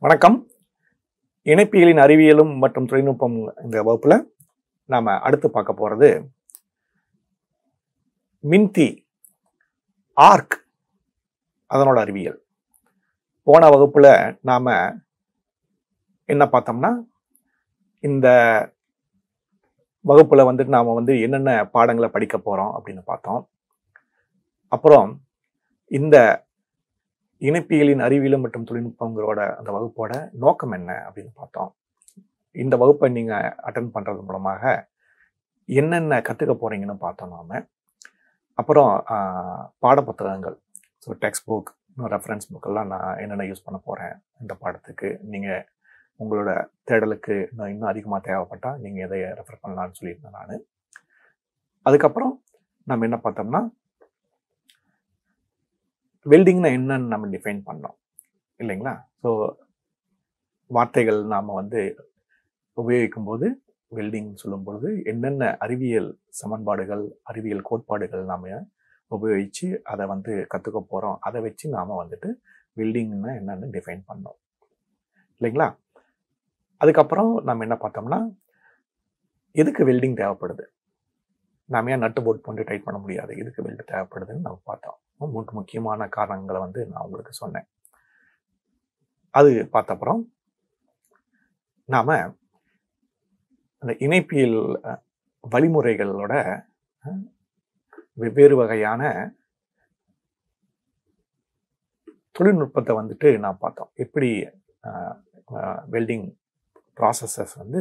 வணக்கம் இணைப்பியலின் அறிவியலும் மற்றும் தொழில்நுட்பம் இந்த வகுப்புல நாம அடுத்து பார்க்க போறது மின்தி ஆர்க் அதனோட அறிவியல் போன வகுப்புல நாம என்ன பார்த்தோம்னா இந்த வகுப்புல வந்துட்டு நாம வந்து என்னென்ன பாடங்களை படிக்க போறோம் அப்படின்னு பார்த்தோம் அப்புறம் இந்த இணைப்பியலின் அறிவியலும் மற்றும் தொழில்நுட்பங்களோட அந்த வகுப்போட நோக்கம் என்ன அப்படின்னு பார்த்தோம் இந்த வகுப்பை நீங்க அட்டன் பண்றது மூலமாக என்னென்ன கத்துக்க போறீங்கன்னு பார்த்தோம் நாம அப்புறம் ஆஹ், பாடப்புத்தகங்கள் ஸோ டெக்ஸ்ட் புக் ரெஃபரன்ஸ் புக்கெல்லாம் நான் என்னென்ன யூஸ் பண்ண போறேன் இந்த பாடத்துக்கு நீங்க உங்களோட தேடலுக்கு நான் இன்னும் அதிகமாக தேவைப்பட்டா நீங்க எதை ரெஃபர் பண்ணலாம்னு சொல்லியிருந்தேன் நான் அதுக்கப்புறம் நம்ம என்ன பார்த்தோம்னா வெல்டிங்னா என்னன்னு நம்ம டிஃபைன் பண்ணோம் இல்லைங்களா ஸோ வார்த்தைகள் நாம் வந்து உபயோகிக்கும் போது வெல்டிங் சொல்லும் பொழுது என்னென்ன அறிவியல் சமன்பாடுகள் அறிவியல் கோட்பாடுகள் நாம் உபயோகித்து அதை வந்து கற்றுக்க போகிறோம் அதை வச்சு நாம் வந்துட்டு வெல்டிங்னா என்னன்னு டிஃபைன் பண்ணோம் இல்லைங்களா அதுக்கப்புறம் நம்ம என்ன பார்த்தோம்னா எதுக்கு வெல்டிங் தேவைப்படுது நாம ஏன் நட்டு போட் போட்டு டைட் பண்ண முடியாது எதுக்கு வெல்டு தேவைப்படுதுன்னு நம்ம பார்த்தோம் மூன்று முக்கியமான காரணங்களை வந்து நான் உங்களுக்கு சொன்னேன் அது பார்த்த அப்புறம் நாம அந்த இணைப்பியல் அஹ், வழிமுறைகளோட அஹ், வெவ்வேறு வகையான தொழில்நுட்பத்தை வந்துட்டு நான் பார்த்தோம் எப்படி வெல்டிங் ப்ராசஸஸ் வந்து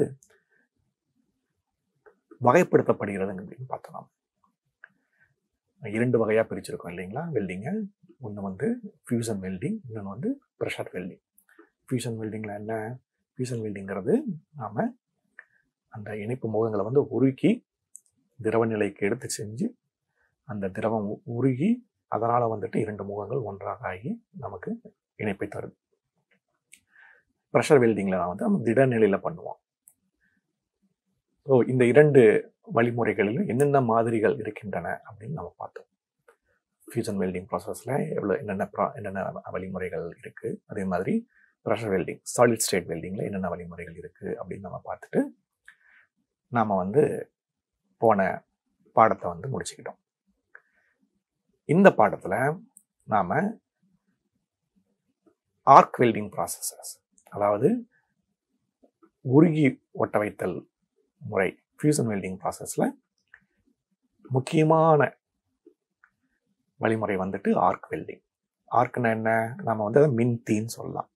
வகைப்படுத்தப்படுகிறது அப்படின்னு பார்த்தோம் நாம. இரண்டு வகையாக பிரிச்சிருக்கோம் இல்லைங்களா வெல்டிங்கை ஒன்று வந்து ஃபியூசன் வெல்டிங் இன்னொன்று வந்து ப்ரெஷர் வெல்டிங் ஃபியூசன் வெல்டிங்கில் என்ன ஃபியூசன் வெல்டிங்கிறது நாம் அந்த இணைப்பு முகங்களை வந்து உருக்கி திரவ நிலைக்கு எடுத்து செஞ்சு அந்த திரவம் உ- உருகி அதனால் வந்துட்டு இரண்டு முகங்கள் ஒன்றாக ஆகி நமக்கு இணைப்பை தருது ப்ரெஷர் வெல்டிங்கில் நான் வந்து நம்ம திட நிலையில் பண்ணுவோம் ஸோ இந்த இரண்டு வழிமுறைகளிலும் என்னென்ன மாதிரிகள் இருக்கின்றன அப்படின்னு நம்ம பார்த்தோம் ஃபியூசன் வெல்டிங் ப்ராசஸில் எவ்வளோ என்னென்ன ப்ரா என்னென்ன வழிமுறைகள் இருக்குது அதே மாதிரி ப்ரெஷர் வெல்டிங் சாலிட் ஸ்டேட் வெல்டிங்கில் என்னென்ன வழிமுறைகள் இருக்குது அப்படின்னு நம்ம பார்த்துட்டு நாம் வந்து போன பாடத்தை வந்து முடிச்சுக்கிட்டோம் இந்த பாடத்தில் நாம் ஆர்க் வெல்டிங் ப்ராசஸஸ் அதாவது உருகி ஒட்ட வைத்தல் முறை ஃபியூசன் வெல்டிங் ப்ராசஸில் முக்கியமான வழிமுறை வந்துட்டு ஆர்க் வெல்டிங் ஆர்க்னா என்ன நம்ம வந்து அதை மின்தீன்னு சொல்லலாம்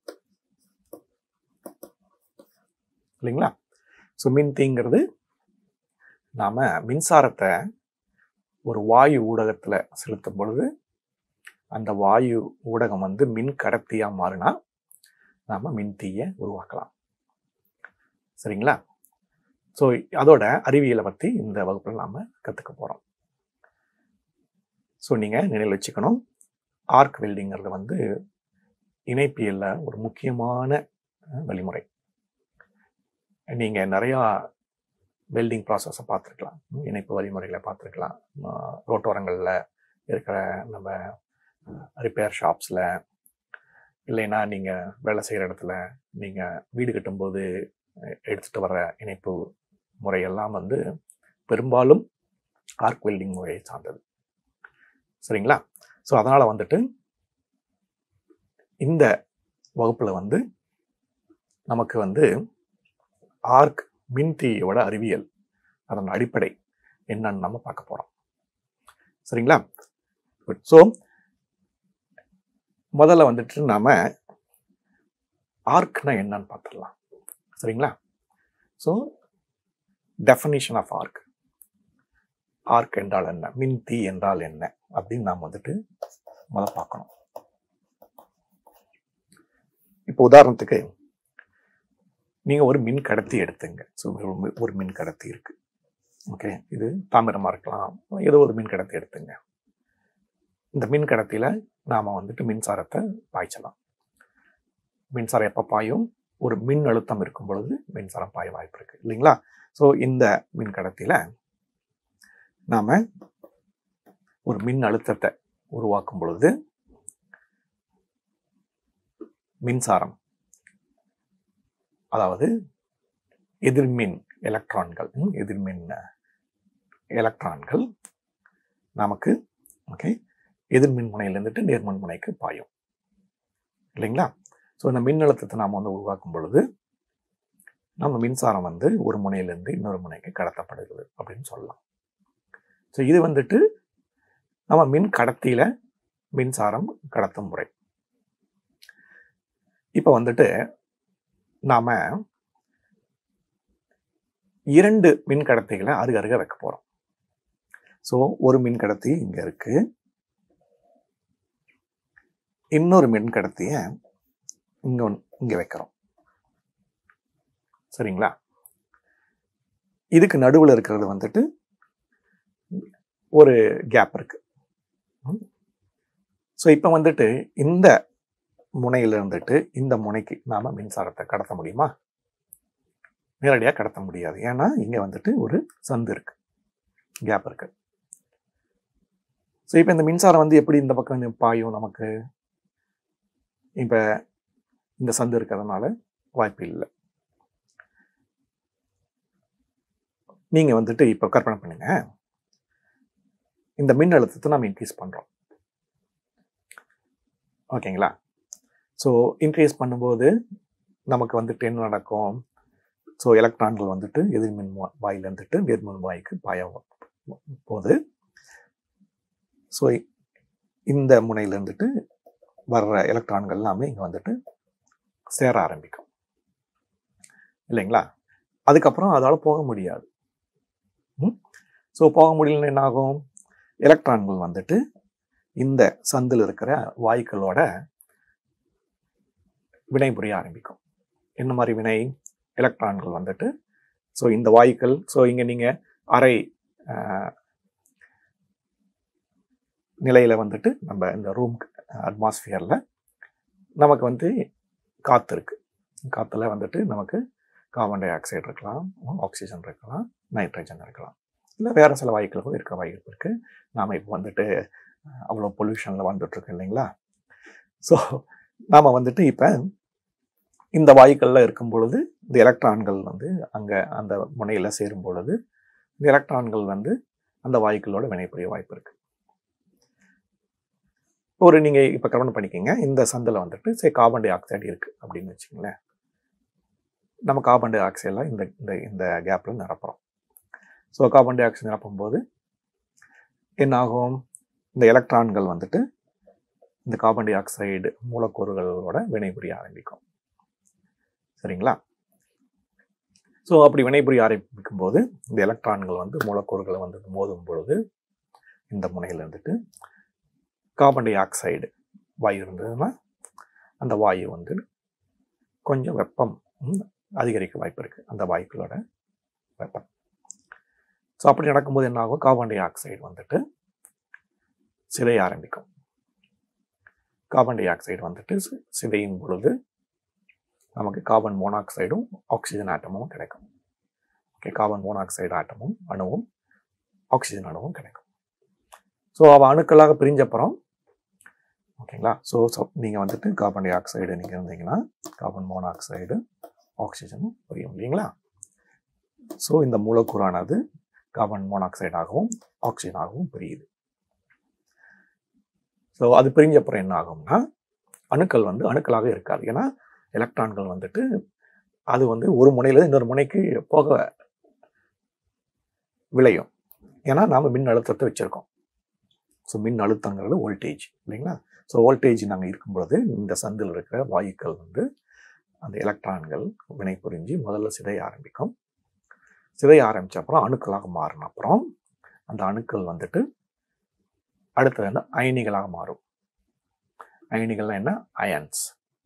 இல்லைங்களா ஸோ மின்தீங்கிறது நாம் மின்சாரத்தை ஒரு வாயு ஊடகத்தில் செலுத்தும் பொழுது அந்த வாயு ஊடகம் வந்து மின் கடத்தியாக மாறினா நாம் மின்தீயை உருவாக்கலாம் சரிங்களா ஸோ அதோட அறிவியலை பற்றி இந்த வகுப்பில் நாம் கற்றுக்க போகிறோம் ஸோ நீங்கள் நினைவில் வச்சுக்கணும் ஆர்க் வெல்டிங்கிறது வந்து இணைப்பியலில் ஒரு முக்கியமான அஹ், வழிமுறை நீங்கள் நிறையா வெல்டிங் ப்ராசஸை பார்த்துருக்கலாம் இணைப்பு வழிமுறைகளை பார்த்துருக்கலாம் ரோட்டோரங்களில் இருக்கிற நம்ம ரிப்பேர் ஷாப்ஸில் இல்லைன்னா நீங்கள் வேலை செய்கிற இடத்துல நீங்கள் வீடு கட்டும்போது அஹ், எடுத்துகிட்டு வர இணைப்பு முறையெல்லாம் வந்து பெரும்பாலும் ஆர்க் வெல்டிங் முறையை சார்ந்தது சரிங்களா ஸோ அதனால் வந்துட்டு இந்த வகுப்பில் வந்து நமக்கு வந்து ஆர்க் மின்தீயோட அறிவியல் அதன் அடிப்படை என்னன்னு நம்ம பார்க்க போகிறோம் சரிங்களா ஸோ முதல்ல வந்துட்டு நாம ஆர்க்னா என்னன்னு பார்த்துடலாம் சரிங்களா so definition of arc arc என்றால் என்ன மின்தி என்றால் என்ன அப்படின்னு நாம் வந்துட்டு முதல்ல பார்க்கணும் இப்போ உதாரணத்துக்கு நீங்க ஒரு மின் கடத்தி எடுத்துங்க ஸோ ஒரு மின் கடத்தி இருக்கு ஓகே இது தாமிரமா இருக்கலாம் ஏதோ ஒரு மின் கடத்தி எடுத்துங்க இந்த மின் கடத்தியில நாம வந்துட்டு மின்சாரத்தை பாய்ச்சலாம் மின்சாரம் எப்போ பாயும் ஒரு மின் அழுத்தம் இருக்கும் பொழுது மின்சாரம் பாய வாய்ப்பு இருக்கு இல்லைங்களா ஸோ இந்த மின் கடத்தியில நாம ஒரு மின் அழுத்தத்தை உருவாக்கும் பொழுது மின்சாரம் அதாவது எதிர்மின் எலக்ட்ரான்கள் ம், எதிர்மின் எலக்ட்ரான்கள் நமக்கு ஓகே எதிர்மின் முனையிலிருந்துட்டு நேர்மின் முனைக்கு பாயும் இல்லைங்களா ஸோ இந்த மின்னழுத்தத்தை நாம் வந்து உருவாக்கும் பொழுது நம்ம மின்சாரம் வந்து ஒரு முனையிலிருந்து இன்னொரு முனைக்கு கடத்தப்படுகிறது அப்படின்னு சொல்லலாம் ஸோ இது வந்துட்டு நம்ம மின் கடத்தியில மின்சாரம் கடத்தும் முறை இப்போ வந்துட்டு நாம இரண்டு மின் கடத்திகளை அருக அருக வைக்க போறோம் ஸோ ஒரு மின் கடத்தி இங்க இருக்கு இன்னொரு மின் கடத்திய இங்க ஒண்ணு- இங்க வைக்கிறோம் சரிங்களா இதுக்கு நடுவில் இருக்கிறது வந்துட்டு ஒரு கேப் இருக்கு ஸோ இப்போ வந்துட்டு இந்த முனையில இருந்துட்டு இந்த முனைக்கு நாம மின்சாரத்தை கடத்த முடியுமா நேரடியாக கடத்த முடியாது ஏன்னா இங்க வந்துட்டு ஒரு சந்து இருக்கு கேப் இருக்கு ஸோ இப்போ இந்த மின்சாரம் வந்து எப்படி இந்த பக்கம் இந்த பாயும் நமக்கு இப்போ இந்த சந்து இருக்கிறதுனால வாய்ப்பு இல்லை நீங்க வந்துட்டு இப்போ கற்பனை பண்ணுங்க இந்த மின் அழுத்தத்தை நம்ம இன்க்ரீஸ் பண்றோம் ஓகேங்களா ஸோ இன்க்ரீஸ் பண்ணும்போது நமக்கு வந்துட்டு என்ன நடக்கும் ஸோ எலக்ட்ரான்கள் வந்துட்டு எதிர்மின் வா- வாயில இருந்துட்டு நேர்மின் வாய்க்கு பாய போகுது ஸோ இந்த முனையில இருந்துட்டு வர்ற எலக்ட்ரான்கள் எல்லாமே இங்கே வந்துட்டு சேர ஆரம்பிக்கும் இல்லைங்களா அதுக்கப்புறம் அதால் போக முடியாது ஸோ போக முடியலன்னு என்ன ஆகும் எலக்ட்ரான்கள் வந்துட்டு இந்த சந்தில் இருக்கிற வாயுக்களோட வினை புரிய ஆரம்பிக்கும் என்ன மாதிரி வினை எலக்ட்ரான்கள் வந்துட்டு ஸோ இந்த வாயுக்கள் ஸோ இங்கே நீங்கள் அரை ஆஹ், நிலையில வந்துட்டு நம்ம இந்த ரூம் அட்மாஸ்பியரில் நமக்கு வந்து காற்று இருக்கு காற்றுல வந்துட்டு நமக்கு கார்பன் டை ஆக்சைடு இருக்கலாம் ஆக்சிஜன் இருக்கலாம் நைட்ரஜன் இருக்கலாம் இல்லை வேற சில வாயுக்கள் கூட இருக்க வாய்ப்பு இருக்கு நாம இப்போ வந்துட்டு அஹ், அவ்வளோ பொல்யூஷனில் வந்துட்டுருக்கோம் இல்லைங்களா ஸோ நாம் வந்துட்டு இப்போ இந்த வாயுக்கள்ல இருக்கும் பொழுது இந்த எலக்ட்ரான்கள் வந்து அங்கே அந்த முனையில் சேரும் பொழுது இந்த எலக்ட்ரான்கள் வந்து அந்த வாயுக்களோட வினைபுரிய வாய்ப்பு இருக்கு ஒரு நீங்க இப்ப கவனம் பண்ணிக்கங்க இந்த சந்தில் வந்துட்டு சரி கார்பன் டை ஆக்சைடு இருக்கு அப்படின்னு வச்சுங்களேன் நம்ம கார்பன் டை ஆக்சைடெலாம் இந்த இந்த இந்த கேப்ல நிரப்புறோம் ஸோ கார்பன் டை ஆக்சைடு நிரப்பும் போது என்ன ஆகும் இந்த எலக்ட்ரான்கள் வந்துட்டு இந்த கார்பன் டை ஆக்சைடு மூலக்கூறுகளோட வினைபுரிய ஆரம்பிக்கும் சரிங்களா ஸோ அப்படி வினைபுரிய ஆரம்பிக்கும் போது இந்த எலக்ட்ரான்கள் வந்து மூலக்கூறுகளை வந்து மோதும் பொழுது இந்த முனையில் இருந்துட்டு கார்பன் டை ஆக்சைடு வாயு இருந்ததுன்னா அந்த வாயு வந்து கொஞ்சம் வெப்பம் ம், அதிகரிக்க வாய்ப்பு இருக்கு அந்த வாயுக்களோட வெப்பம் ஸோ அப்படி நடக்கும்போது என்ன ஆகும் கார்பன் டை ஆக்சைடு வந்துட்டு சிதைய ஆரம்பிக்கும் கார்பன் டை ஆக்சைடு வந்துட்டு சி- சிதையும் பொழுது நமக்கு கார்பன் மோனாக்சைடும் ஆக்சிஜன் ஆட்டமும் கிடைக்கும் ஓகே கார்பன் மோனாக்சைடு ஆட்டமும் அணுவும் ஆக்சிஜன் அணுவும் கிடைக்கும் ஸோ அவ அணுக்களாக பிரிஞ்ச அப்புறம் ஓகேங்களா ஸோ ஸோ நீங்கள் வந்துட்டு கார்பன் டை ஆக்சைடு நீங்கள் இருந்தீங்கன்னா கார்பன் மோனாக்சைடு ஆக்சிஜனும் புரியும் இல்லைங்களா ஸோ இந்த மூலக்கூறானது கார்பன் மோனாக்சைடாகவும் ஆக்சிஜனாகவும் பிரியுது ஸோ அது பிரிஞ்ச அப்புறம் என்ன ஆகும்னா அணுக்கள் வந்து அணுக்களாக இருக்காது ஏன்னா எலக்ட்ரான்கள் வந்துட்டு அது வந்து ஒரு முனையில இன்னொரு முனைக்கு போக விளையும் ஏன்னா நாம மின் அழுத்தத்தை வச்சிருக்கோம் ஸோ மின் அழுத்தங்கிறது வோல்டேஜ் இல்லைங்களா ஸோ வோல்டேஜ் நாங்கள் இருக்கும் பொழுது இந்த சந்தில் இருக்கிற வாயுக்கள் வந்து அந்த எலக்ட்ரான்கள் வினை புரிஞ்சு முதல்ல சிதைய ஆரம்பிக்கும் சிதைய ஆரம்பிச்ச அப்புறம் அணுக்களாக மாறின அப்புறம் அந்த அணுக்கள் வந்துட்டு அடுத்தது வந்து அயனிகளாக மாறும் அயனிகள்னா என்ன அயன்ஸ்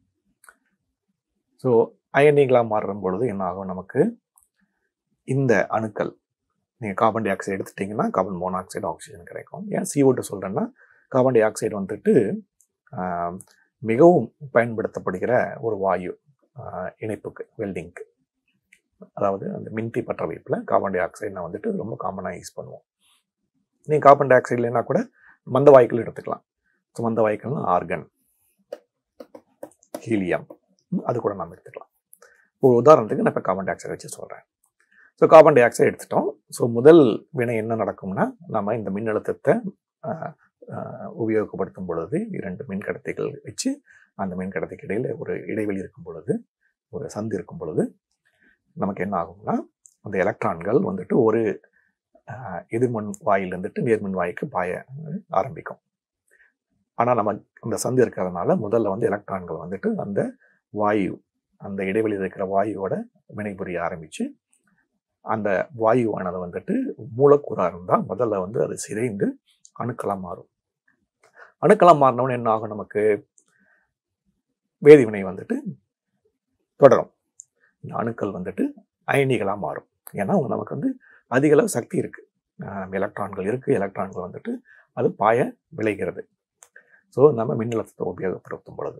ஸோ அயனிகளாக மாறும் பொழுது என்ன ஆகும் நமக்கு இந்த அணுக்கள் நீங்கள் கார்பன் டை ஆக்சைடு எடுத்துட்டிங்கன்னா கார்பன் மோனாக்சைடு ஆக்சிஜன் கிடைக்கும் ஏன் CO2 டூ சொல்கிறேன்னா கார்பன் டை ஆக்சைடு வந்துட்டு ஆஹ், மிகவும் பயன்படுத்தப்படுகிற ஒரு வாயு ஆஹ், இணைப்புக்கு வெல்டிங்க்கு அதாவது அந்த மின்தி பற்ற வைப்பில் கார்பன் டை ஆக்சைடு வந்துட்டு ரொம்ப காமனாக யூஸ் பண்ணுவோம் நீங்கள் கார்பன் டை ஆக்சைடு இல்லைன்னா கூட மந்த வாயுக்கள் எடுத்துக்கலாம் ஸோ மந்த வாயுக்கள்னா ஆர்கன் ஹீலியம் அது கூட நம்ம எடுத்துக்கலாம் ஒரு உதாரணத்துக்கு நான் இப்போ கார்பன் டை ஆக்சைடு வச்சு சொல்கிறேன் ஸோ கார்பன் டை ஆக்சைடு எடுத்துட்டோம் ஸோ முதல் வினை என்ன நடக்கும்னா நம்ம இந்த மின்னழுத்தத்தை ஆஹ், ஆஹ், உபயோகப்படுத்தும் பொழுது இரண்டு மின் கடத்திகள் வச்சு அந்த மின் கடத்திக்கு இடையில ஒரு இடைவெளி இருக்கும் பொழுது ஒரு சந்து இருக்கும் பொழுது நமக்கு என்ன ஆகும்னா அந்த எலக்ட்ரான்கள் வந்துட்டு ஒரு ஆஹ், எதிர்மின் வாயில் இருந்துட்டு நேர்மின் வாய்க்கு பாய ஆரம்பிக்கும் ஆனால் நம்ம அந்த சந்து இருக்கிறதுனால முதல்ல வந்து எலக்ட்ரான்கள் வந்துட்டு அந்த வாயு அந்த இடைவெளியில் இருக்கிற வாயுவோட வினைபுரிய ஆரம்பிச்சு அந்த வாயுவானது வந்துட்டு மூலக்கூறாக இருந்தால் முதல்ல வந்து அது சிதைந்து அணுக்களாக மாறும் அணுக்களாக மாறினவொன்னு என்ன ஆகும் நமக்கு வேதிவினை வந்துட்டு தொடரும் இந்த அணுக்கள் வந்துட்டு அயனிகளாக மாறும் ஏன்னா அவங்க நமக்கு வந்து அதிக அளவு சக்தி இருக்கு ஆஹ் எலக்ட்ரான்கள் இருக்கு எலக்ட்ரான்கள் வந்துட்டு அது பாய விளைகிறது ஸோ நம்ம மின்னழுத்தத்தை உபயோகப்படுத்தும் பொழுது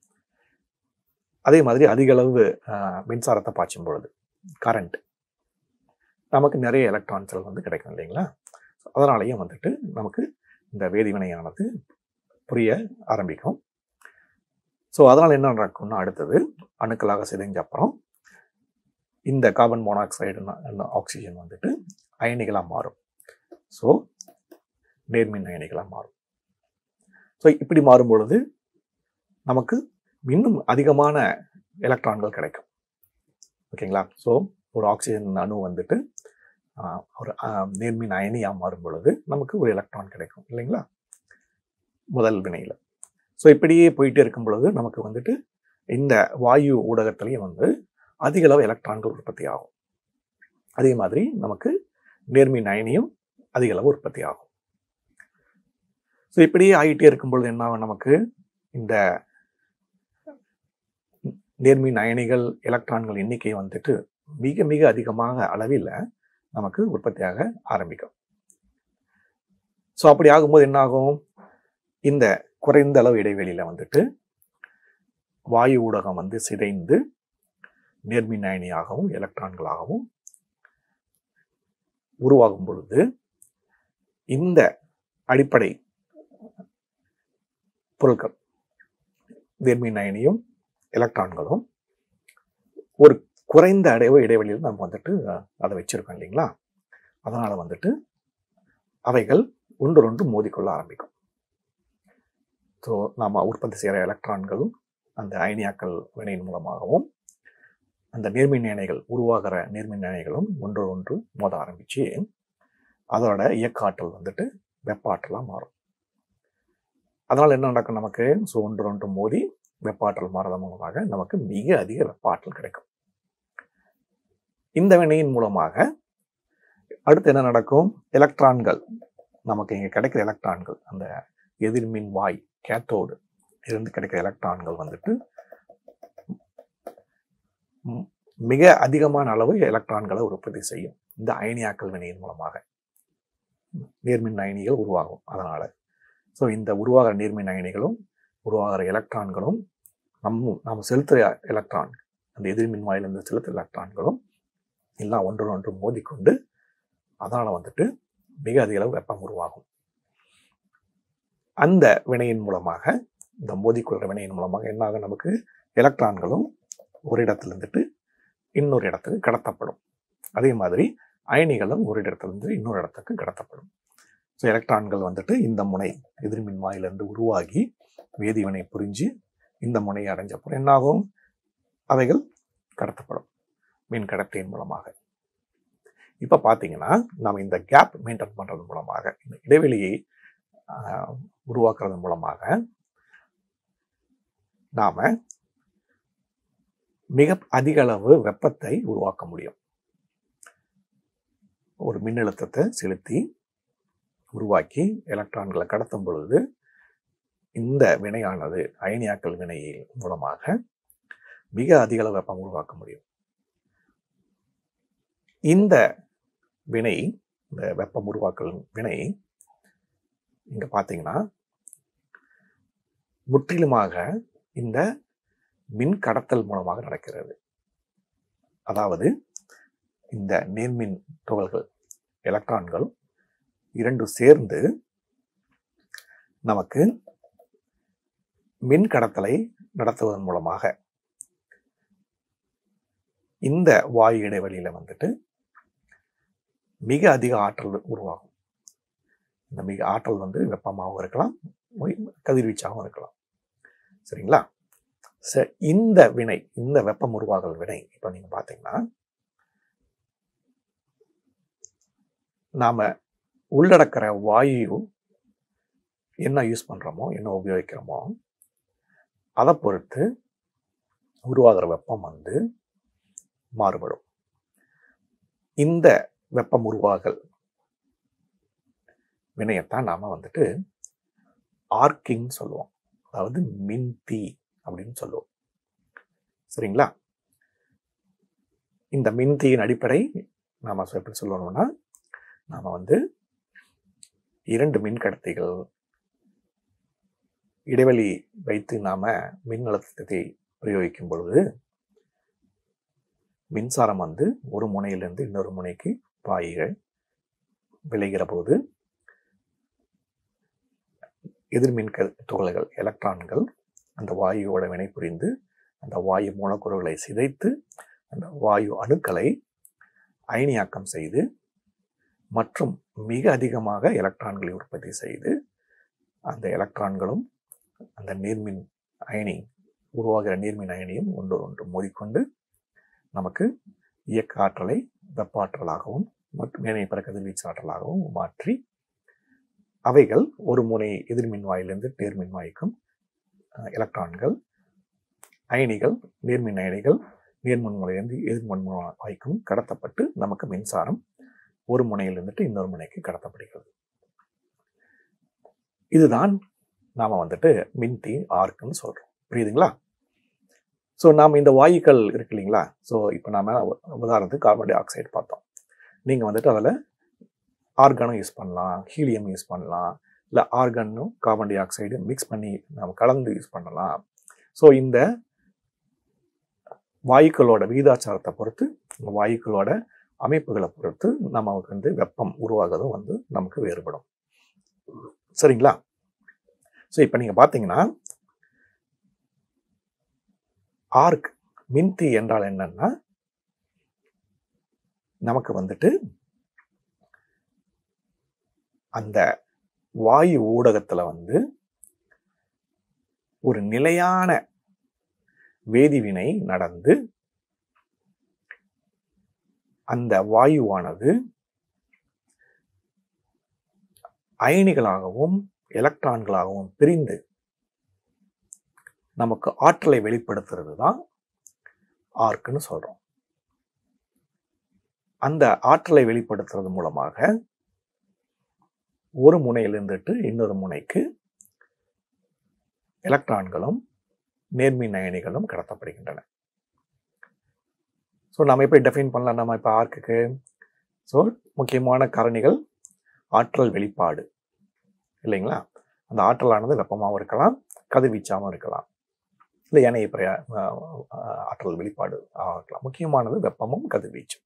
அதே மாதிரி அதிக அளவு ஆஹ் மின்சாரத்தை பாய்ச்சும் பொழுது கரண்ட் நமக்கு நிறைய எலக்ட்ரான்ஸ்கள் வந்து கிடைக்கும் இல்லைங்களா அதனாலேயும் வந்துட்டு நமக்கு இந்த வேதிவினையானது புரிய ஆரம்பிக்கும் ஸோ அதனால் என்ன நடக்கும்னா அடுத்தது அணுக்களாக சிதைஞ்ச அப்புறம் இந்த கார்பன் மோனாக்சைடு ஆக்சிஜன் வந்துட்டு அயனிகளாக மாறும் ஸோ நேர்மின் அயனிகளாக மாறும் ஸோ இப்படி மாறும் பொழுது நமக்கு இன்னும் அதிகமான எலக்ட்ரான்கள் கிடைக்கும் ஓகேங்களா ஸோ ஒரு ஆக்சிஜன் அணு வந்துட்டு ஆஹ், ஒரு ஆஹ், நேர்மின் அயனியாக மாறும் பொழுது நமக்கு ஒரு எலக்ட்ரான் கிடைக்கும் இல்லைங்களா முதல் வினையில் ஸோ இப்படியே போயிட்டே இருக்கும் பொழுது நமக்கு வந்துட்டு இந்த வாயு ஊடகத்திலையும் வந்து அதிக அளவு எலக்ட்ரான்கள் உற்பத்தி ஆகும் அதே மாதிரி நமக்கு நேர்மின் அயனியும் அதிக அளவு உற்பத்தி ஆகும் ஸோ இப்படியே ஆகிட்டே இருக்கும் பொழுது என்ன ஆகும் நமக்கு இந்த நேர்மின் அயனிகள் எலக்ட்ரான்கள் எண்ணிக்கை வந்துட்டு மிக மிக அதிகமாக அளவில் நமக்கு உற்பத்தியாக ஆரம்பிக்கும் ஸோ அப்படி ஆகும்போது என்ன ஆகும் இந்த குறைந்த அளவு இடைவெளியில வந்துட்டு வாயு ஊடகம் வந்து சிதைந்து நேர்மின் அயனியாகவும் எலக்ட்ரான்களாகவும் உருவாகும் பொழுது இந்த அடிப்படை பொருட்கள் நேர்மின் அயனியும் எலக்ட்ரான்களும் ஒரு குறைந்த அடைவு இடைவெளியில் நம்ம வந்துட்டு அஹ், அதை வச்சிருக்கோம் இல்லைங்களா அதனால வந்துட்டு அவைகள் ஒன்றொன்று மோதிக்கொள்ள ஆரம்பிக்கும் ஸோ நாம உற்பத்தி செய்கிற எலக்ட்ரான்களும் அந்த அயனியாக்கல் வினையின் மூலமாகவும் அந்த நேர்மின் அயனிகள் உருவாகிற நேர்மின் அயனிகளும் ஒன்று ஒன்று மோத ஆரம்பிச்சு அதோட இயக்க ஆற்றல் வந்துட்டு வெப்ப ஆற்றலாக மாறும் அதனால் என்ன நடக்கும் நமக்கு ஸோ ஒன்று ஒன்று மோதி வெப்ப ஆற்றல் மாறுறது மூலமாக நமக்கு மிக அதிக வெப்ப ஆற்றல் கிடைக்கும் இந்த வினையின் மூலமாக அடுத்து என்ன நடக்கும் எலக்ட்ரான்கள் நமக்கு இங்கே கிடைக்கிற எலக்ட்ரான்கள் அந்த எதிர்மின் வாய் கேத்தோடு இருந்து கிடைக்கிற எலக்ட்ரான்கள் வந்துட்டு ம், மிக அதிகமான அளவு எலக்ட்ரான்களை உற்பத்தி செய்யும் இந்த அயனியாக்கல் வினையின் மூலமாக நேர்மின் அயனிகள் உருவாகும் அதனால ஸோ இந்த உருவாகிற நேர்மின் அயனிகளும் உருவாகிற எலக்ட்ரான்களும் நம்ம நம்ம செலுத்துகிற எலக்ட்ரான் அந்த எதிர்மின் வாயிலிருந்து செலுத்துகிற எலக்ட்ரான்களும் எல்லாம் ஒன்று ஒன்று மோதிக்கொண்டு அதனால் வந்துட்டு மிக அதிக அளவு வெப்பம் உருவாகும் அந்த வினையின் மூலமாக இந்த மோதிக்கொள்கிற வினையின் மூலமாக என்ன ஆகும் நமக்கு எலக்ட்ரான்களும் ஒரு இடத்துல இருந்துட்டு இன்னொரு இடத்துக்கு கடத்தப்படும் அதே மாதிரி அயனிகளும் ஒரு இடத்துலேருந்து இன்னொரு இடத்துக்கு கடத்தப்படும் ஸோ எலக்ட்ரான்கள் வந்துட்டு இந்த முனை எதிர்மின் வாயிலிருந்து உருவாகி வேதிவினை புரிஞ்சு இந்த முனையை அடைஞ்சப்பறம் என்னாகும் அவைகள் கடத்தப்படும் மின் கடத்தியின் மூலமாக இப்போ பார்த்தீங்கன்னா நம்ம இந்த கேப் மெயின்டைன் பண்ணுறது மூலமாக இந்த இடைவெளியை ஆஹ், உருவாக்குறது மூலமாக நாம மிக அதிக அளவு வெப்பத்தை உருவாக்க முடியும் ஒரு மின்னழுத்தத்தை செலுத்தி உருவாக்கி எலக்ட்ரான்களை கடத்தும் பொழுது இந்த வினையானது அயனியாக்கல் வினையின் மூலமாக மிக அதிக அளவு வெப்பம் உருவாக்க முடியும் இந்த வினை இந்த வெப்பம் உருவாக்கல் வினை இங்க பார்த்தீங்கன்னா முற்றிலுமாக இந்த மின் கடத்தல் மூலமாக நடக்கிறது அதாவது இந்த நேர்மின் துகள்கள் எலக்ட்ரான்கள் இரண்டு சேர்ந்து நமக்கு மின் கடத்தலை நடத்துவதன் மூலமாக இந்த வாயு இடைவெளியில வந்துட்டு மிக அதிக ஆற்றல் உருவாகும் இந்த மிக ஆற்றல் வந்து வெப்பமாகவும் இருக்கலாம் கதிர்வீச்சாகவும் இருக்கலாம் சரிங்களா சரி இந்த வினை இந்த வெப்பம் உருவாகல் வினை இப்போ நீங்க பார்த்தீங்கன்னா நாம உள்ளடக்கிற வாயு என்ன யூஸ் பண்றோமோ என்ன உபயோகிக்கிறோமோ அதை பொறுத்து உருவாகிற வெப்பம் வந்து மாறுபடும் இந்த வெப்பம் உருவாகல் வினையத்தான் நாம வந்துட்டு ஆர்க்கிங் சொல்லுவோம் அதாவது மின்தி அப்படின்னு சொல்லுவோம் சரிங்களா இந்த மின்தியின் அடிப்படை நாம எப்படி சொல்லணும்னா நாம வந்து இரண்டு மின் கடத்திகள் இடைவெளி வைத்து நாம மின் அழுத்தத்தை பிரயோகிக்கும் பொழுது மின்சாரம் வந்து ஒரு முனையிலிருந்து இன்னொரு முனைக்கு பாய்கள் விளைகிற போது எதிர்மின் க துகள்கள் எலக்ட்ரான்கள் அந்த வாயுவோட வினை புரிந்து அந்த வாயு மூலக்கூறுகளை சிதைத்து அந்த வாயு அணுக்களை அயனியாக்கம் செய்து மற்றும் மிக அதிகமாக எலக்ட்ரான்களை உற்பத்தி செய்து அந்த எலக்ட்ரான்களும் அந்த நீர்மின் அயனி உருவாகிற நீர்மின் அயனியும் ஒன்று ஒன்று மோதிக்கொண்டு நமக்கு இயக்க ஆற்றலை வெப்ப ஆற்றலாகவும் மற்றும் ஏனைய பிற கதிர்வீச்சு ஆற்றலாகவும் மாற்றி அவைகள் ஒரு முனை எதிர்மின் வாயிலிருந்து நேர்மின் வாய்க்கும் எலக்ட்ரான்கள் அயனிகள் நேர்மின் அயனிகள் நேர்மின் முனையிலிருந்து எதிர்மின் வாய்க்கும் கடத்தப்பட்டு நமக்கு மின்சாரம் ஒரு முனையில் இருந்துட்டு இன்னொரு முனைக்கு கடத்தப்படுகிறது இதுதான் நாம வந்துட்டு மின்தி ஆர்க்குன்னு சொல்றோம் புரியுதுங்களா ஸோ நாம் இந்த வாயுக்கள் இருக்கு இல்லைங்களா ஸோ இப்போ நாம உதாரணத்துக்கு கார்பன் டை ஆக்சைடு பார்த்தோம் நீங்கள் வந்துட்டு அதில் ஆர்கானும் யூஸ் பண்ணலாம் ஹீலியம் யூஸ் பண்ணலாம் இல்லை ஆர்கனும் கார்பன் டை ஆக்சைடு மிக்ஸ் பண்ணி நம்ம கலந்து யூஸ் பண்ணலாம் ஸோ இந்த வாயுக்களோட விகிதாச்சாரத்தை பொறுத்து வாயுக்களோட அமைப்புகளை பொறுத்து நமக்கு வந்து வெப்பம் உருவாகிறதும் வந்து நமக்கு வேறுபடும் சரிங்களா ஸோ இப்போ நீங்கள் பார்த்தீங்கன்னா ஆர்க் மின்தி என்றால் என்னன்னா நமக்கு வந்துட்டு அந்த வாயு ஊடகத்துல வந்து ஒரு நிலையான வேதிவினை நடந்து அந்த வாயுவானது அயனிகளாகவும் எலக்ட்ரான்களாகவும் பிரிந்து நமக்கு ஆற்றலை வெளிப்படுத்துறது தான் ஆர்க்குன்னு சொல்றோம் அந்த ஆற்றலை வெளிப்படுத்துறது மூலமாக ஒரு முனையில் இருந்துட்டு இன்னொரு முனைக்கு எலக்ட்ரான்களும் நேர்மின் அயனிகளும் கடத்தப்படுகின்றன ஸோ நம்ம எப்படி டெஃபைன் பண்ணலாம் நம்ம இப்போ ஆர்க்குக்கு ஸோ முக்கியமான காரணிகள் ஆற்றல் வெளிப்பாடு இல்லைங்களா அந்த ஆற்றலானது வெப்பமாகவும் இருக்கலாம் கதிர்வீச்சாகவும் இருக்கலாம் இல்லை ஏனைய பிற ஆற்றல் வெளிப்பாடு இருக்கலாம் முக்கியமானது வெப்பமும் கதிர்வீச்சும்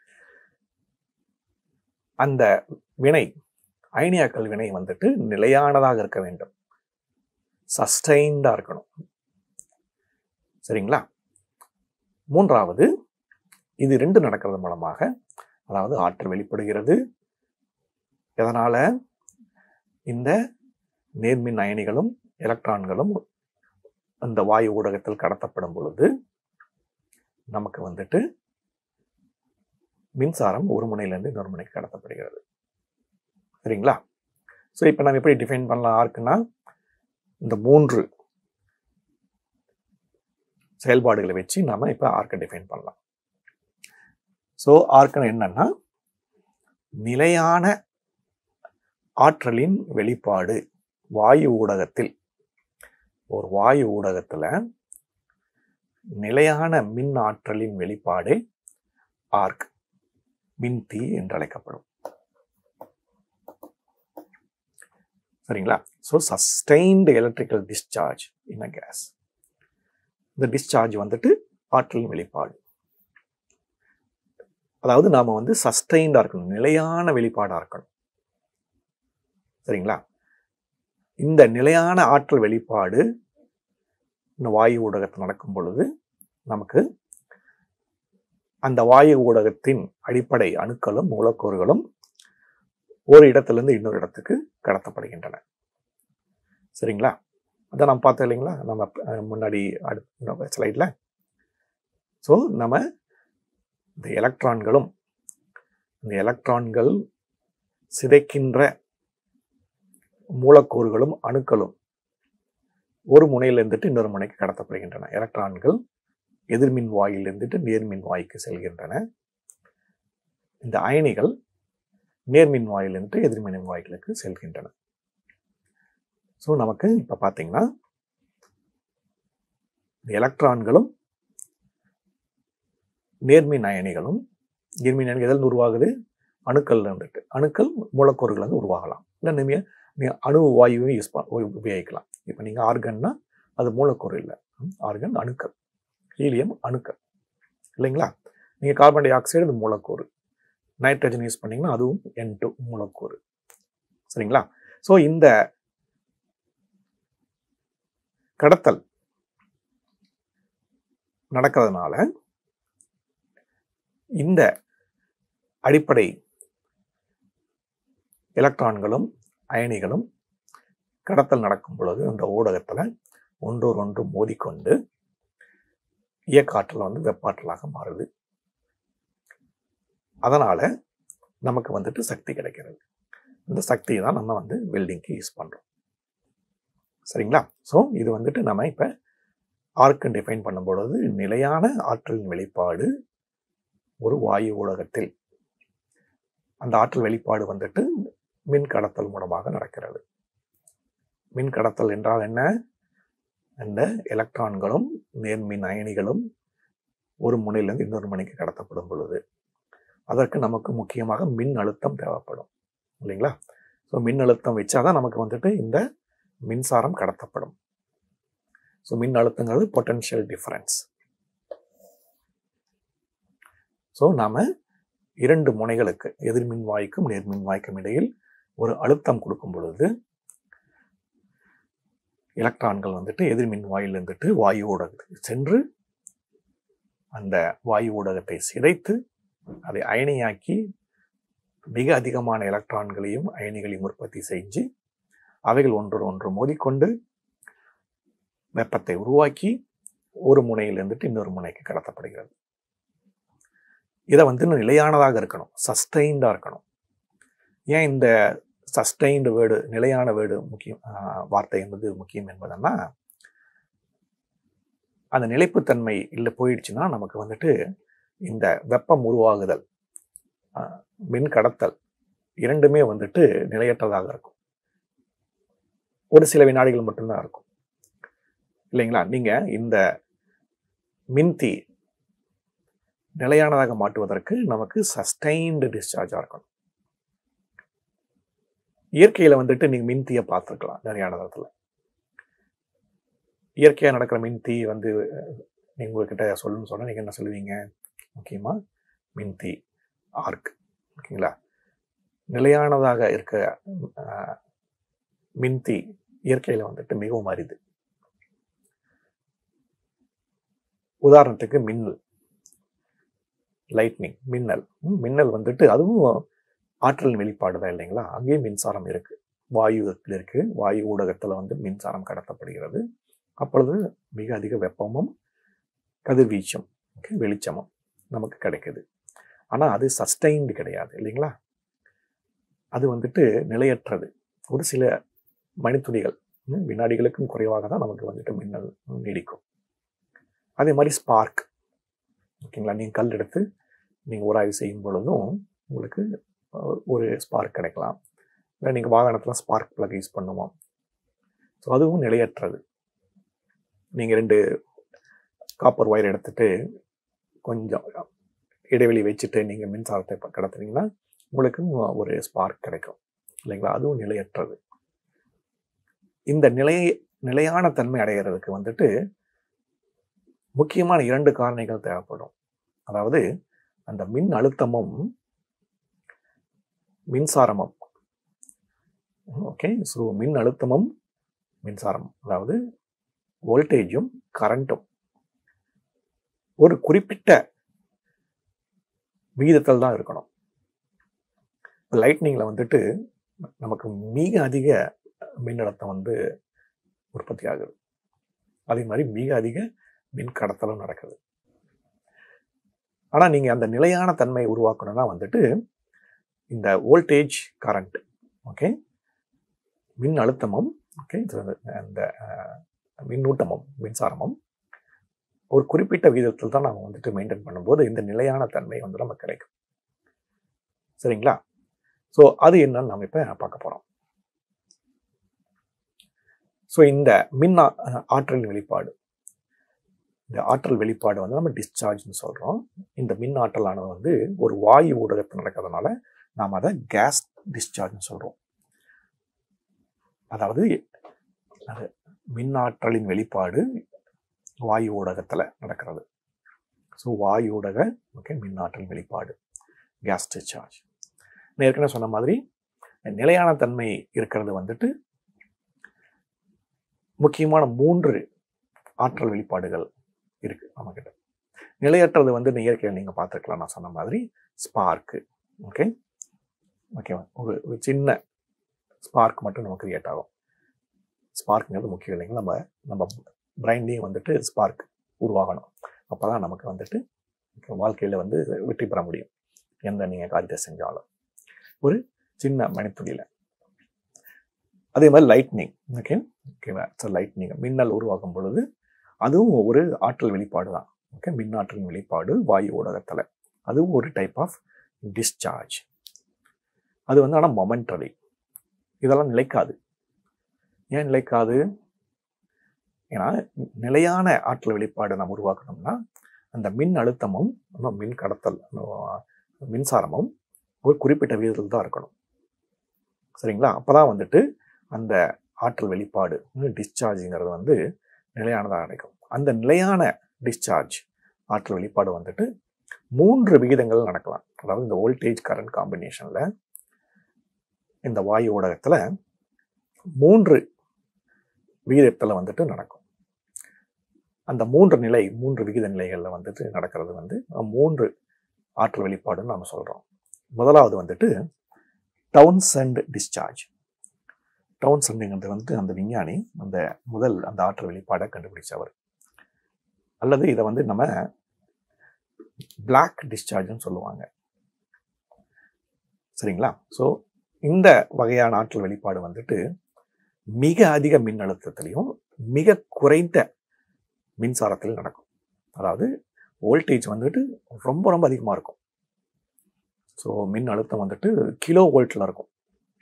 அந்த வினை அயனியாக்கல் வினை வந்துட்டு நிலையானதாக இருக்க வேண்டும் சஸ்டைன்டா இருக்கணும் சரிங்களா மூன்றாவது இது ரெண்டு நடக்கிறது மூலமாக அதாவது ஆற்றல் வெளிப்படுகிறது எதனால இந்த நேர்மின் அயனிகளும் எலக்ட்ரான்களும் அந்த வாயு ஊடகத்தில் கடத்தப்படும் பொழுது நமக்கு வந்துட்டு மின்சாரம் ஒரு முனையிலிருந்து இன்னொரு முனைக்கு கடத்தப்படுகிறது சரிங்களா ஸோ இப்போ நம்ம எப்படி டிஃபைன் பண்ணலாம் ஆர்க்குன்னா இந்த மூன்று செயல்பாடுகளை வச்சு நாம இப்போ ஆர்க்கை டிஃபைன் பண்ணலாம் ஸோ ஆர்க்குன்னு என்னன்னா நிலையான ஆற்றலின் வெளிப்பாடு வாயு ஊடகத்தில் ஒரு வாயு ஊடகத்துல நிலையான மின் ஆற்றலின் வெளிப்பாடு ஆர்க் மின்தி என்று அழைக்கப்படும் சரிங்களா so sustained electrical discharge in a gas இந்த டிஸ்சார்ஜ் வந்துட்டு ஆற்றலின் வெளிப்பாடு அதாவது நாம வந்து சஸ்டைண்டா இருக்கணும் நிலையான வெளிப்பாடா இருக்கணும் சரிங்களா இந்த நிலையான ஆற்றல் வெளிப்பாடு இந்த வாயு ஊடகத்தில் நடக்கும் பொழுது நமக்கு அந்த வாயு ஊடகத்தின் அடிப்படை அணுக்களும் மூலக்கூறுகளும் ஒரு இடத்திலிருந்து இன்னொரு இடத்துக்கு கடத்தப்படுகின்றன சரிங்களா அதான் நம்ம பார்த்தோம் இல்லைங்களா நம்ம அஹ், முன்னாடி அடுத்த ஸ்லைடில் ஸோ நம்ம இந்த எலக்ட்ரான்களும் இந்த எலக்ட்ரான்கள் சிதைக்கின்ற மூலக்கூறுகளும் அணுக்களும் ஒரு முனையில் இருந்துட்டு இன்னொரு முனைக்கு கடத்தப்படுகின்றன எலக்ட்ரான்கள் எதிர்மின் வாயில் இருந்துட்டு நேர்மின் வாய்க்கு செல்கின்றன இந்த அயனிகள் நேர்மின் வாயிலிருந்து எதிர்மின் வாயிலுக்கு செல்கின்றன ஸோ நமக்கு இப்போ பார்த்தீங்கன்னா இந்த எலக்ட்ரான்களும் நேர்மின் அயனிகளும் எதிர்மின் அயனிகள் எதில் உருவாகுது அணுக்கள்ல இருந்துட்டு அணுக்கள் மூலக்கூறுகள் வந்து உருவாகலாம் இல்லை நீங்கள் நீங்கள் அணு வாயுவை யூஸ் உபயோகிக்கலாம் இப்போ நீங்கள் ஆர்கன்னா அது மூலக்கூறு இல்லை ஆர்கன் அணுக்கள் ஹீலியம் அணுக்கள் இல்லைங்களா நீங்கள் கார்பன் டை ஆக்சைடு அது மூலக்கூறு நைட்ரஜன் யூஸ் பண்ணீங்கன்னா அதுவும் என் டூ மூலக்கூறு சரிங்களா ஸோ இந்த கடத்தல் நடக்கிறதுனால இந்த அடிப்படை எலக்ட்ரான்களும் அயனிகளும் கடத்தல் நடக்கும் பொழுது இந்த ஊடகத்தில் ஒன்றோர் ஒன்று மோதிக்கொண்டு இயக்காற்றல் வந்து வெப்பாற்றலாக மாறுது அதனால நமக்கு வந்துட்டு சக்தி கிடைக்கிறது இந்த சக்தியை தான் நம்ம வந்து வெல்டிங்க்கு யூஸ் பண்றோம் சரிங்களா ஸோ இது வந்துட்டு நம்ம இப்போ ஆர்க்கு டிஃபைன் பண்ணும்பொழுது நிலையான ஆற்றலின் வெளிப்பாடு ஒரு வாயு ஊடகத்தில் அந்த ஆற்றல் வெளிப்பாடு வந்துட்டு மின் கடத்தல் மூலமாக நடக்கிறது மின் கடத்தல் என்றால் என்ன இந்த எலக்ட்ரான்களும் நேர்மின் அயனிகளும் ஒரு முனையிலிருந்து இன்னொரு முனைக்கு கடத்தப்படும் பொழுது அதற்கு நமக்கு முக்கியமாக மின் அழுத்தம் தேவைப்படும் இல்லைங்களா ஸோ மின் அழுத்தம் வச்சாதான் நமக்கு வந்துட்டு இந்த மின்சாரம் கடத்தப்படும் ஸோ மின் அழுத்தங்கிறது பொட்டன்ஷியல் டிஃபரன்ஸ் ஸோ நாம இரண்டு முனைகளுக்கு எதிர்மின் வாய்க்கும் நேர்மின் வாய்க்கும் இடையில் ஒரு அழுத்தம் கொடுக்கும் பொழுது எலக்ட்ரான்கள் வந்துட்டு எதிர்மின் வாயில் இருந்துட்டு வாயு ஊடகத்துக்கு சென்று அந்த வாயு ஊடகத்தை சிதைத்து அதை அயனியாக்கி மிக அதிகமான எலக்ட்ரான்களையும் அயனிகளையும் உற்பத்தி செஞ்சு அவைகள் ஒன்றோடு ஒன்று மோதிக்கொண்டு வெப்பத்தை உருவாக்கி ஒரு முனையில் இருந்துட்டு இன்னொரு முனைக்கு கடத்தப்படுகிறது இதை வந்து நிலையானதாக இருக்கணும் சஸ்டைன்டாக இருக்கணும் ஏன் இந்த சஸ்டைன்டு வேர்டு நிலையான வேர்டு முக்கியம் ஆஹ் வார்த்தை என்பது முக்கியம் என்பதுன்னா அந்த நிலைப்புத்தன்மை இல்லை போயிடுச்சுன்னா நமக்கு வந்துட்டு இந்த வெப்பம் உருவாகுதல் ஆஹ் மின் கடத்தல் இரண்டுமே வந்துட்டு நிலையற்றதாக இருக்கும் ஒரு சில வினாடிகள் மட்டும்தான் இருக்கும் இல்லைங்களா நீங்க இந்த மின்தி நிலையானதாக மாற்றுவதற்கு நமக்கு சஸ்டைன்டு டிஸ்சார்ஜாக இருக்கணும் இயற்கையில வந்துட்டு நீங்க மின்தீயை பார்த்துருக்கலாம் நிறைய இடத்துல இயற்கையா நடக்கிற மின்தீ வந்து நீங்க உங்ககிட்ட சொல்லணும்னு சொன்னா நீங்க என்ன சொல்லுவீங்க முக்கியமா மின்தீ ஆர்க் ஓகேங்களா நிலையானதாக இருக்க ஆஹ், மின்தி இயற்கையில வந்துட்டு மிகவும் அரிது உதாரணத்துக்கு மின்னல் லைட்னிங் மின்னல் ம், மின்னல் வந்துட்டு அதுவும் ஆற்றல் வெளிப்பாடு தான் இல்லைங்களா அங்கேயும் மின்சாரம் இருக்கு வாயுவில் இருக்கு வாயு ஊடகத்துல வந்து மின்சாரம் கடத்தப்படுகிறது அப்பொழுது மிக அதிக வெப்பமும் கதிர்வீச்சும் okay, வெளிச்சமும் நமக்கு கிடைக்குது ஆனா அது சஸ்டைன்டு கிடையாது இல்லைங்களா அது வந்துட்டு நிலையற்றது ஒரு சில மணித்துளிகள் ம், வினாடிகளுக்கும் குறைவாக தான் நமக்கு வந்துட்டு மின்னல் நீடிக்கும் அதே மாதிரி ஸ்பார்க் ஓகேங்களா நீங்கள் கல் எடுத்து நீங்கள் உராய்வு செய்யும் பொழுதும் உங்களுக்கு அஹ், ஒரு ஸ்பார்க் கிடைக்கலாம் இல்லை நீங்கள் வாகனத்தில் ஸ்பார்க் plug யூஸ் பண்ணுவோம் ஸோ அதுவும் நிலையற்றது நீங்கள் ரெண்டு காப்பர் ஒயர் எடுத்துட்டு கொஞ்சம் இடைவெளி வச்சுட்டு நீங்கள் மின்சாரத்தை ப- கடத்துனீங்கன்னா உங்களுக்கு ஒரு ஸ்பார்க் கிடைக்கும் இல்லைங்களா அதுவும் நிலையற்றது இந்த நிலை நிலையான தன்மை அடைகிறதுக்கு வந்துட்டு முக்கியமான இரண்டு காரணிகள் தேவைப்படும் அதாவது அந்த மின் அழுத்தமும் மின்சாரமும் ஓகே ஸோ மின் அழுத்தமும் மின்சாரம் அதாவது வோல்டேஜும் கரண்ட்டும் ஒரு குறிப்பிட்ட விகிதத்தில் தான் இருக்கணும் லைட்னிங்கில் வந்துட்டு நமக்கு மிக அதிக மின்னழுத்தம் வந்து உற்பத்தி ஆகுது அதே மாதிரி மிக அதிக மின் கடத்தலும் நடக்குது ஆனால் நீங்கள் அந்த நிலையான தன்மை உருவாக்கணும்னா வந்துட்டு இந்த வோல்டேஜ் கரண்ட் ஓகே மின் அழுத்தமும் ஓகே அந்த அஹ், மின்னூட்டமும் மின்சாரமும் ஒரு குறிப்பிட்ட விகிதத்தில் தான் நம்ம வந்துட்டு மெயின்டைன் பண்ணும்போது இந்த நிலையான தன்மை வந்து நமக்கு கிடைக்கும் சரிங்களா ஸோ அது என்னன்னு நம்ம இப்போ பார்க்க போகிறோம் ஸோ இந்த மின் ஆ- ஆற்றல் வெளிப்பாடு இந்த ஆற்றல் வெளிப்பாடு வந்து நம்ம டிஸ்சார்ஜ்னு சொல்கிறோம் இந்த மின் ஆற்றலானது வந்து ஒரு வாயு ஊடகத்தில் நடக்கிறதுனால நாம் அதை கேஸ் டிஸ்சார்ஜ்னு சொல்கிறோம் அதாவது அது மின் ஆற்றலின் வெளிப்பாடு வாயு ஊடகத்தில் நடக்கிறது ஸோ வாயு ஊடக ஓகே மின் ஆற்றல் வெளிப்பாடு கேஸ் டிஸ்சார்ஜ் நான் ஏற்கனவே சொன்ன மாதிரி நிலையான தன்மை இருக்கிறது வந்துட்டு முக்கியமான மூன்று ஆற்றல் வெளிப்பாடுகள் இருக்கு நம்மக்கிட்ட நிலையற்றது வந்து இந்த இயற்கையில் நீங்கள் பார்த்துருக்கலாம் நான் சொன்ன மாதிரி ஸ்பார்க்கு ஓகே ஓகேவா ஒரு ஒரு சின்ன ஸ்பார்க் மட்டும் நமக்கு கிரியேட் ஆகும் ஸ்பார்க்குங்கிறது முக்கியம் இல்லைங்களா நம்ம நம்ம பிரைன்லேயும் வந்துட்டு ஸ்பார்க் உருவாகணும் அப்போ தான் நமக்கு வந்துட்டு வாழ்க்கையில் வந்து வெற்றி பெற முடியும் எந்த நீங்கள் காரியத்தை செஞ்சாலும் ஒரு சின்ன மணித்துளியில் அதே மாதிரி லைட்னிங் ஓகே ஓகேவா ஸோ லைட்னிங் மின்னல் உருவாக்கும் பொழுது அதுவும் ஒரு ஆற்றல் வெளிப்பாடு தான் ஓகே மின்னாற்றலின் வெளிப்பாடு வாயு ஊடகத்தில் அதுவும் ஒரு டைப் ஆஃப் டிஸ்சார்ஜ் அது வந்து ஆனால் மொமெண்டரி இதெல்லாம் நிலைக்காது ஏன் நிலைக்காது ஏன்னா நிலையான ஆற்றல் வெளிப்பாடு நாம் உருவாக்கணும்னா அந்த மின் அழுத்தமும் நம்ம மின் கடத்தல் அஹ், மின்சாரமும் ஒரு குறிப்பிட்ட விகிதத்தில் தான் இருக்கணும் சரிங்களா அப்பதான் வந்துட்டு அந்த ஆற்றல் வெளிப்பாடு டிஸ்சார்ஜுங்கிறது வந்து நிலையானதாக கிடைக்கும் அந்த நிலையான டிஸ்சார்ஜ் ஆற்றல் வெளிப்பாடு வந்துட்டு மூன்று விகிதங்கள் நடக்கலாம் அதாவது இந்த வோல்டேஜ் கரண்ட் காம்பினேஷனில் இந்த வாயு ஊடகத்தில் மூன்று விகிதத்தில் வந்துட்டு நடக்கும் அந்த மூன்று நிலை மூன்று விகித நிலைகளில் வந்துட்டு நடக்கிறது வந்து மூன்று ஆற்றல் வெளிப்பாடுன்னு நம்ம சொல்கிறோம் முதலாவது வந்துட்டு டவுன்சென்ட் டிஸ்சார்ஜ் டவுன்சென்ட்ங்கிறது வந்து அந்த விஞ்ஞானி அந்த முதல் அந்த ஆற்றல் வெளிப்பாடை கண்டுபிடிச்சவர் அல்லது இதை வந்து நம்ம பிளாக் டிஸ்சார்ஜ்னு சொல்லுவாங்க சரிங்களா ஸோ இந்த வகையான ஆற்றல் வெளிப்பாடு வந்துட்டு மிக அதிக மின் அழுத்தத்திலையும் மிக குறைந்த மின்சாரத்தில் நடக்கும் அதாவது வோல்டேஜ் வந்துட்டு ரொம்ப ரொம்ப அதிகமாக இருக்கும் ஸோ மின் அழுத்தம் வந்துட்டு கிலோ வோல்ட்டில் இருக்கும்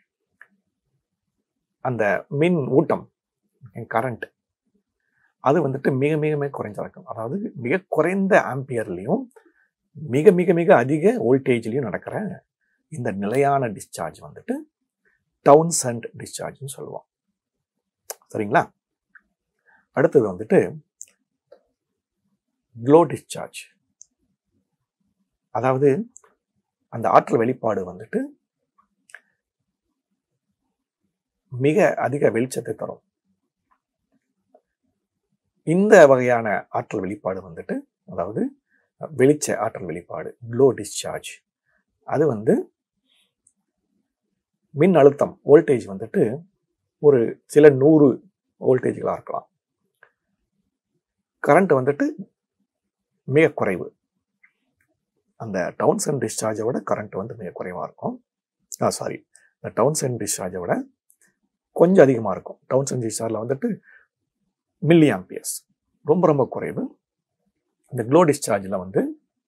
அந்த மின் ஊட்டம் கரண்ட் அது வந்துட்டு மிக மிக மிக குறைஞ்சா இருக்கும் அதாவது மிக குறைந்த ஆம்பியர்லையும் மிக மிக மிக அதிக வோல்டேஜ்லையும் நடக்கிற இந்த நிலையான டிஸ்சார்ஜ் வந்துட்டு டவுன்சென்ட் டிஸ்சார்ஜ்னு சொல்லுவோம் சரிங்களா அடுத்தது வந்துட்டு க்ளோ டிஸ்சார்ஜ் அதாவது அந்த ஆற்றல் வெளிப்பாடு வந்துட்டு மிக அதிக வெளிச்சத்தை தரும் இந்த வகையான ஆற்றல் வெளிப்பாடு வந்துட்டு அதாவது வெளிச்ச ஆற்றல் வெளிப்பாடு க்ளோ டிஸ்சார்ஜ் அது வந்து மின் அழுத்தம் வோல்டேஜ் வந்துட்டு ஒரு சில நூறு வோல்டேஜ்களாக இருக்கலாம் கரண்ட் வந்துட்டு மிக குறைவு அந்த டவுன்சென்ட் டிஸ்சார்ஜை விட கரண்ட் வந்து மிக குறைவாக இருக்கும் ஆ சாரி இந்த டவுன்சென்ட் டிஸ்சார்ஜை விட கொஞ்சம் அதிகமாக இருக்கும் டவுன்சென்ட் டிஸ்சார்ஜில் வந்துட்டு மில்லி ஆம்பியர்ஸ் ரொம்ப ரொம்ப குறைவு இந்த க்ளோ டிஸ்சார்ஜில் வந்து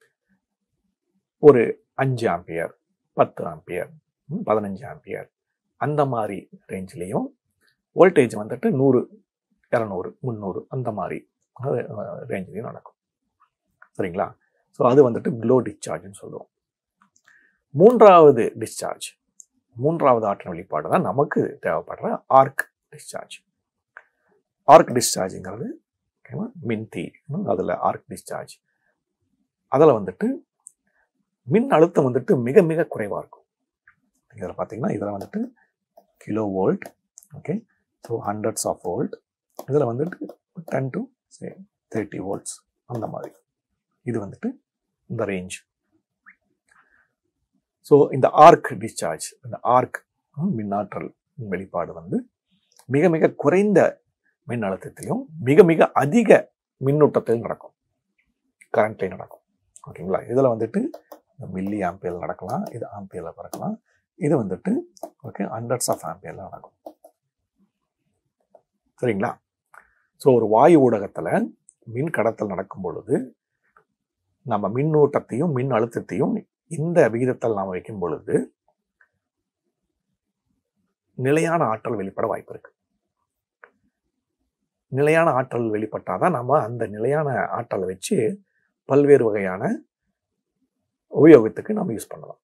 ஒரு அஞ்சு ஆம்பியர் பத்து ஆம்பியர் ம், பதினஞ்சு ஆம்பியர் அந்த மாதிரி ரேஞ்சிலையும் வோல்டேஜ் வந்துட்டு நூறு இரநூறு முந்நூறு அந்த மாதிரி ரேஞ்சிலையும் நடக்கும் சரிங்களா ஸோ அது வந்துட்டு க்ளோ டிஸ்சார்ஜ்னு சொல்லுவோம் மூன்றாவது டிஸ்சார்ஜ் மூன்றாவது ஆற்றல் வெளிப்பாடு தான் நமக்கு தேவைப்படுற ஆர்க் டிஸ்சார்ஜ் ஆர்க் டிஸ்சார்ஜுங்கிறது ஓகேவா மின்தி அதில் ஆர்க் டிஸ்சார்ஜ் அதில் வந்துட்டு மின் அழுத்தம் வந்துட்டு மிக மிக குறைவாக இருக்கும் இதில் பார்த்தீங்கன்னா இதில் வந்துட்டு kilo volt okay so hundreds of volt இதில் வந்துட்டு ten to say thirty volts அந்த மாதிரி இது வந்துட்டு இந்த ரேஞ்ச் ஸோ இந்த ஆர்க் டிஸ்சார்ஜ் இந்த ஆர்க் மின்னாற்றல் வெளிப்பாடு வந்து மிக மிக குறைந்த மின் அழுத்தத்திலும் மிக மிக அதிக மின்னூட்டத்திலும் நடக்கும் கரண்ட்லேயும் நடக்கும் ஓகேங்களா இதில் வந்துட்டு மில்லி ஆம்பியர் நடக்கலாம் இது ஆம்பியரில் பறக்கலாம் இது வந்துட்டு ஓகே ஹண்ட்ரட்ஸ் ஆஃப் ஆம்பியரில் நடக்கும் சரிங்களா ஸோ ஒரு வாயு ஊடகத்தில் மின் கடத்தல் நடக்கும் பொழுது நம்ம மின்னூட்டத்தையும் மின் அழுத்தத்தையும் இந்த விகிதத்தில் நாம் வைக்கும் பொழுது நிலையான ஆற்றல் வெளிப்பட வாய்ப்பு இருக்கு நிலையான ஆற்றல் வெளிப்பட்டாதான் நம்ம அந்த நிலையான ஆற்றலை வச்சு பல்வேறு வகையான உபயோகத்துக்கு நம்ம யூஸ் பண்ணலாம்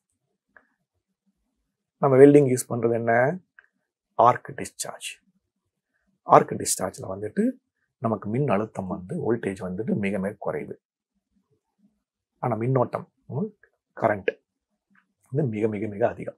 நம்ம வெல்டிங் யூஸ் பண்றது என்ன ஆர்க் டிஸ்சார்ஜ் ஆர்க் டிஸ்சார்ஜில் வந்துட்டு நமக்கு மின் அழுத்தம் வந்து வோல்டேஜ் வந்துட்டு மிக மிக குறைவு ஆனால் மின்னோட்டம் கரண்ட் வந்து மிக மிக மிக அதிகம்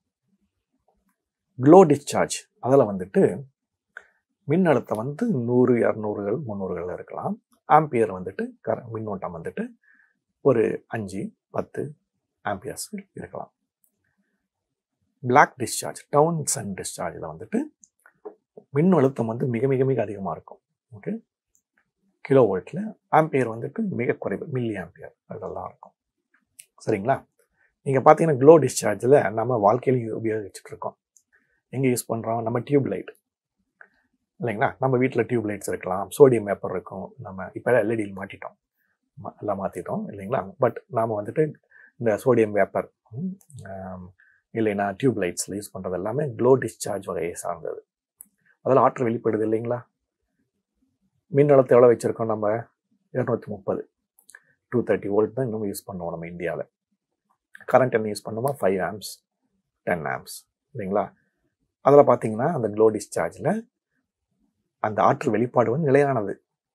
க்ளோ டிஸ்சார்ஜ் அதில் வந்துட்டு மின் அழுத்தம் வந்து நூறு இரநூறுகள் முந்நூறுகள் இருக்கலாம் ஆம்பியர் வந்துட்டு கர மின்னோட்டம் வந்துட்டு ஒரு அஞ்சு பத்து ஆம்பியர்ஸ் இருக்கலாம் பிளாக் டிஸ்சார்ஜ் டவுன் சன் டிஸ்சார்ஜில் வந்துட்டு மின் அழுத்தம் வந்து மிக மிக மிக அதிகமாக இருக்கும் ஓகே கிலோ வோல்ட்டில் ஆம்பியர் வந்துட்டு மிக குறைவு மில்லி ஆம்பியர் அதெல்லாம் இருக்கும் சரிங்களா நீங்கள் பார்த்தீங்கன்னா க்ளோ டிஸ்சார்ஜில் நம்ம வாழ்க்கையிலையும் உபயோகிச்சுட்டு இருக்கோம் எங்கே யூஸ் பண்ணுறோம் நம்ம டியூப் லைட் இல்லைங்களா நம்ம வீட்டில் டியூப் லைட்ஸ் இருக்கலாம் சோடியம் பேப்பர் இருக்கும் நம்ம இப்போ எல்இடியில் மாட்டிட்டோம் ம- எல்லாம் மாற்றிட்டோம் இல்லைங்களா பட் நாம் வந்துட்டு இந்த சோடியம் பேப்பர் இல்லைன்னா டியூப் லைட்ஸில் யூஸ் பண்ணுறது எல்லாமே க்ளோ டிஸ்சார்ஜ் வகையை சார்ந்தது அதில் ஆற்றல் வெளிப்படுது இல்லைங்களா மின் அழுத்தம் எவ்வளோ வச்சுருக்கோம் நம்ம இரநூத்தி முப்பது டூ தேர்ட்டி வோல்ட் தான் இன்னும் யூஸ் பண்ணுவோம் நம்ம இந்தியாவில் கரண்ட் என்ன யூஸ் பண்ணுவோமா ஃபைவ் ஆம்ஸ் டென் ஆம்ஸ் இல்லைங்களா அதில் பார்த்தீங்கன்னா அந்த க்ளோ டிஸ்சார்ஜில் அந்த ஆற்றல் வெளிப்பாடு வந்து நிலையானது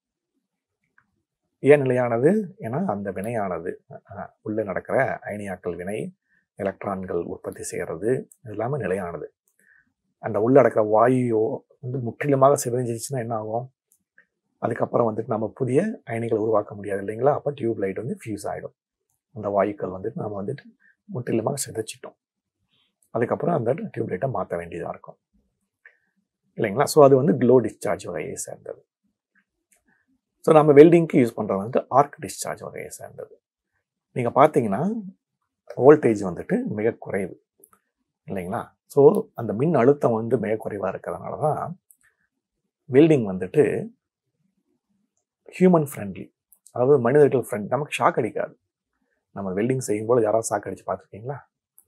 ஏன் நிலையானது ஏன்னா அந்த வினையானது அஹ், உள்ளே நடக்கிற அயனியாக்கல் வினை எலக்ட்ரான்கள் உற்பத்தி செய்கிறது இது எல்லாமே நிலையானது அந்த உள்ள நடக்கிற வாயு வந்து முற்றிலுமாக சிதைஞ்சிச்சுன்னா என்ன ஆகும் அதுக்கப்புறம் வந்துட்டு நம்ம புதிய அயனிகளை உருவாக்க முடியாது இல்லைங்களா அப்போ டியூப் லைட் வந்து ஃபியூஸ் ஆகிடும் அந்த வாயுக்கள் வந்துட்டு நம்ம வந்துட்டு முற்றிலுமாக சிதைச்சிட்டோம் அதுக்கப்புறம் அந்த டியூப் லைட்டை மாற்ற வேண்டியதாக இருக்கும் இல்லைங்களா ஸோ அது வந்து க்ளோ டிஸ்சார்ஜ் வகையை சேர்ந்தது ஸோ நம்ம வெல்டிங்க்கு யூஸ் பண்ணுறது வந்துட்டு ஆர்க் டிஸ்சார்ஜ் வகையை சேர்ந்தது நீங்கள் பார்த்தீங்கன்னா வோல்டேஜ் வந்துட்டு மிக குறைவு இல்லைங்களா ஸோ அந்த மின் அழுத்தம் வந்து மிக குறைவாக இருக்கிறதுனால தான் வெல்டிங் வந்துட்டு ஹியூமன் ஃப்ரெண்ட்லி அதாவது மனிதர்கள் ஃப்ரெண்ட் நமக்கு ஷாக் அடிக்காது நம்ம வெல்டிங் செய்யும்போது யாராவது ஷாக் அடிச்சு பார்த்துருக்கீங்களா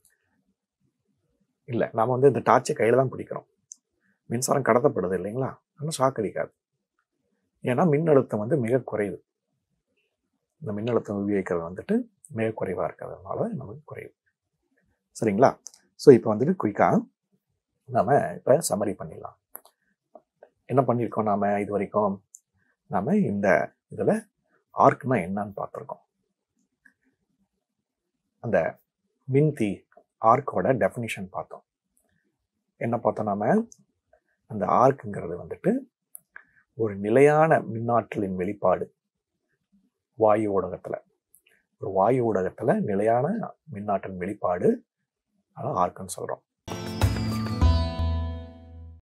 இல்லை நாம வந்து இந்த டார்ச்சை கையில் தான் பிடிக்கிறோம் மின்சாரம் கடத்தப்படுது இல்லைங்களா ஆனால் ஷாக் அடிக்காது ஏன்னா மின் அழுத்தம் வந்து மிக குறைவு இந்த மின் அழுத்தம் உபயோகிக்கிறது வந்துட்டு மிக குறைவாக இருக்கிறதுனால நமக்கு குறைவு சரிங்களா ஸோ இப்போ வந்துட்டு குயிக்காக நாம இப்போ சம்மரி பண்ணிடலாம் என்ன பண்ணியிருக்கோம் நாம இது வரைக்கும் நாம இந்த இதில் ஆர்க்னா என்னன்னு பார்த்துருக்கோம் அந்த மின்தி ஆர்க்கோட டெஃபினிஷன் பார்த்தோம் என்ன பார்த்தோம் நாம அந்த ஆர்க்குங்கிறது வந்துட்டு ஒரு நிலையான மின்னாற்றலின் வெளிப்பாடு வாயு ஊடகத்தில் ஒரு வாயு ஊடகத்தில் நிலையான மின்னாற்றல் வெளிப்பாடு அதான் ஆர்க்குன்னு சொல்கிறோம்